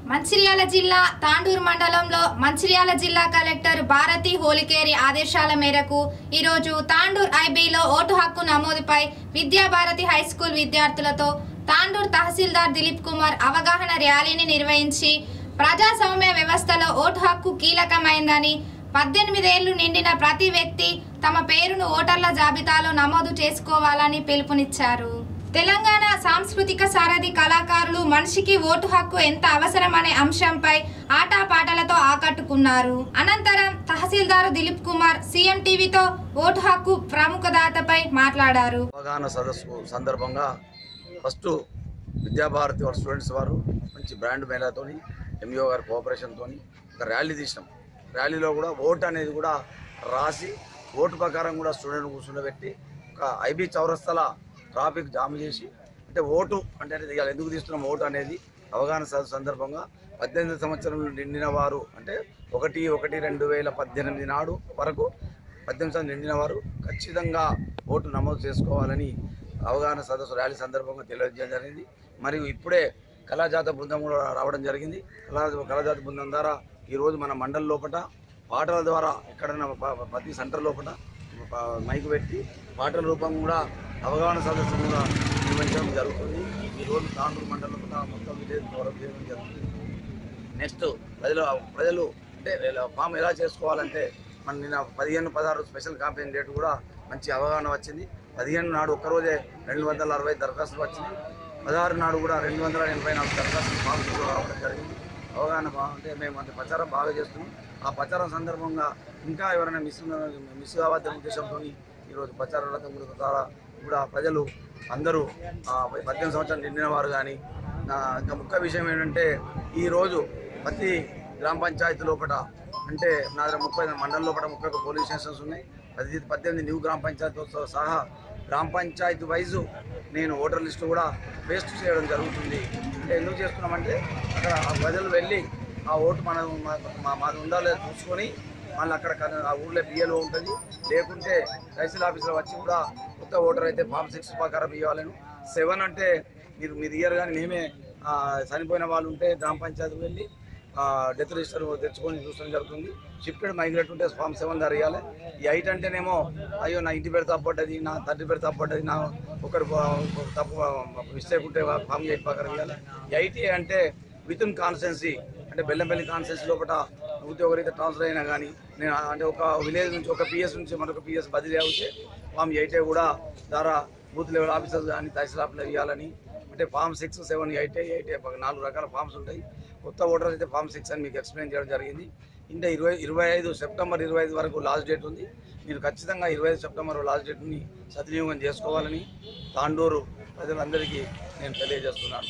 మంచిర్యాల జిల్లా తాండూరు మండలంలో మంచిర్యాల జిల్లా కలెక్టర్ భారతి హోలికేరి ఆదేశాల మేరకు ఈరోజు తాండూర్ ఐబీలో ఓటు హక్కు నమోదుపై విద్యాభారతి హై స్కూల్ విద్యార్థులతో తాండూర్ తహసీల్దార్ దిలీప్ కుమార్ అవగాహన ర్యాలీని నిర్వహించి ప్రజాస్వామ్య వ్యవస్థలో ఓటు హక్కు కీలకమైందని పద్దెనిమిదేళ్లు నిండిన ప్రతి వ్యక్తి తమ పేరును ఓటర్ల జాబితాలో నమోదు చేసుకోవాలని పిలుపునిచ్చారు తెలంగాణ సాంస్కృతిక సారథి కళాకారులు మనిషికి ఓటు హక్కు ఎంత అవసరమనే అంశంపై ఆటాపాటలతో ఆకట్టుకున్నారు అనంతరం తహసీల్దారు దిలీప్ కుమార్ సీఎం టీవీతో ఓటు హక్కు ప్రముఖదాతపై మాట్లాడారు అవగాహన సదస్సు సందర్భంగా ఫస్ట్ విద్యాభారతి వారి స్టూడెంట్స్ వారు మంచి బ్రాండ్ మేళాతోని ఎంఈఓ గారి కోఆపరేషన్తో ఒక ర్యాలీ తీసినాం ర్యాలీలో కూడా ఓటు అనేది కూడా రాసి ఓటు ప్రకారం కూడా స్టూడెంట్ కూర్చుండబెట్టి ఒక ఐబీ చౌరస్తల ట్రాఫిక్ జామ్ చేసి అంటే ఓటు అంటే అనేది ఇవాళ ఎందుకు తీస్తున్నాం ఓటు అనేది అవగాహన సదస్సు సందర్భంగా పద్దెనిమిది సంవత్సరాలు నిండిన వారు అంటే ఒకటి ఒకటి రెండు వేల పద్దెనిమిది నాడు వరకు పద్దెనిమిది సంవత్సరాలు నిండిన వారు ఖచ్చితంగా ఓటు నమోదు చేసుకోవాలని అవగాహన సదస్సు ర్యాలీ సందర్భంగా తెలియజేయడం జరిగింది మరియు ఇప్పుడే కళాజాత బృందం కూడా రావడం జరిగింది కళా కళాజాత బృందం ద్వారా ఈరోజు మన మండలి లోపల పాటల ద్వారా ఎక్కడైనా ప- ప- ప్రతి సెంటర్ లోపల ప- మైకు పెట్టి పాటల రూపం కూడా అవగాహన సదస్సు కూడా నిర్వహించడం జరుగుతుంది ఈరోజు తాండూరు మండలం కూడా మొత్తం విలేజ్ డెవలప్ చేయడం జరుగుతుంది నెక్స్ట్ ప్రజలు ప్రజలు అంటే ఇలా ఫామ్ ఎలా చేసుకోవాలంటే మన నిన్న పదిహేను పదహారు స్పెషల్ క్యాంపెయిన్ డేట్ కూడా మంచి అవగాహన వచ్చింది పదిహేను నాడు ఒక్కరోజే రెండు వందల అరవై దరఖాస్తులు వచ్చినాయి పదహారు నాడు కూడా రెండు వందల ఎనభై నాలుగు దరఖాస్తులు ఫామ్స్ కూడా రావడం జరిగింది అవగాహన బా- అంటే మేము అంత ప్రచారం బాగా చేస్తున్నాం ఆ ప్రచారం సందర్భంగా ఇంకా ఎవరైనా మిస్ ఉన్న- మిస్ కావద్దనే ఉద్దేశంతో ఈరోజు ప్రచార రథం కూడా ద్వారా కూడా ప్రజలు అందరూ ఆ, పద్దెనిమిది సంవత్సరాలు నిండిన వారు కానీ ఇంకా ముఖ్య విషయం ఏంటంటే ఈరోజు ప్రతి గ్రామ పంచాయతీ లోపల అంటే నా దగ్గర ముప్పై మండలం లోపల ముప్పై ఒక పోలీస్ స్టేషన్స్ ఉన్నాయి పది పద్దెనిమిది న్యూ గ్రామ పంచాయతీతో సహా గ్రామ పంచాయతీ వైజు నేను ఓటర్ లిస్టు కూడా పేస్ట్ చేయడం జరుగుతుంది అంటే ఎందుకు చేస్తున్నామంటే అక్కడ ఆ ప్రజలు వెళ్ళి ఆ ఓటు మన మా- మా- మాది ఉందా లేదా చూసుకొని మళ్ళీ అక్కడ కన- ఆ ఊర్లో బియ్యలో ఉంటుంది లేకుంటే తహసీల్ ఆఫీసులో వచ్చి కూడా కొత్త ఓటర్ అయితే ఫామ్ సిక్స్ ప్రకారం ఇవ్వాలను సెవెన్ అంటే మీరు మీరు ఇయ్యరు కానీ మేమే ఆ, చనిపోయిన వాళ్ళు ఉంటే గ్రామ పంచాయతీ వెళ్ళి డెత్ రిజిస్టర్ తెచ్చుకొని చూడడం జరుగుతుంది షిఫ్టెడ్ మైగ్రేట్ ఉంటే ఫామ్ సెవెన్ ధర ఇవ్వాలి ఈ ఎయిట్ అంటేనేమో అయ్యో నా ఇంటి పేరు తప్పడ్డది నా తండ్రి పేరు తప్పడ్డది నా ఒకరు ఒక తప్పు మిస్టేక్ ఉంటే ఫామ్ ఎయిట్ ప్రకారం ఇవ్వాలి ఎయిట్ అంటే విత్ ఇన్ కాన్స్టెన్సీ అంటే బెల్లంపల్లి కాన్స్టెన్సీ లోపల ఉద్యోగరీత ట్రాన్స్ఫర్ అయినా కానీ నేను అంటే ఒక విలేజ్ నుంచి ఒక పిఎస్ నుంచి మరొక పిఎస్ బదిలీ అవుతే ఫామ్ ఎయిటే కూడా ద్వారా బూత్ లెవెల్ ఆఫీసర్స్ కానీ తహసీల్ ఆఫీసర్ ఇవ్వాలని అంటే form six seven eight eight నాలుగు రకాల ఫామ్స్ ఉంటాయి కొత్త ఓటర్ అయితే ఫామ్ సిక్స్ అని మీకు ఎక్స్ప్లెయిన్ చేయడం జరిగింది ఇంకా ఇరవై ఇరవై ఐదు సెప్టెంబర్ ఇరవై ఐదు వరకు లాస్ట్ డేట్ ఉంది మీరు ఖచ్చితంగా ఇరవై ఐదు సెప్టెంబర్ లాస్ట్ డేట్ని సద్వినియోగం చేసుకోవాలని తాండూరు ప్రజలందరికీ నేను తెలియజేస్తున్నాను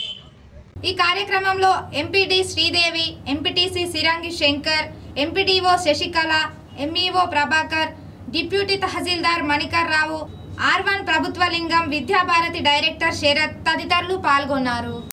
ఈ కార్యక్రమంలో MPD Sridevi MPTC Sirangi Shankar MPDO Sasikala MEO Prabhakar deputy తహసీల్దార్ మణికర్ రావు ఆర్ వన్ ప్రభుత్వలింగం విద్యాభారతి డైరెక్టర్ శరత్ తదితరులు పాల్గొన్నారు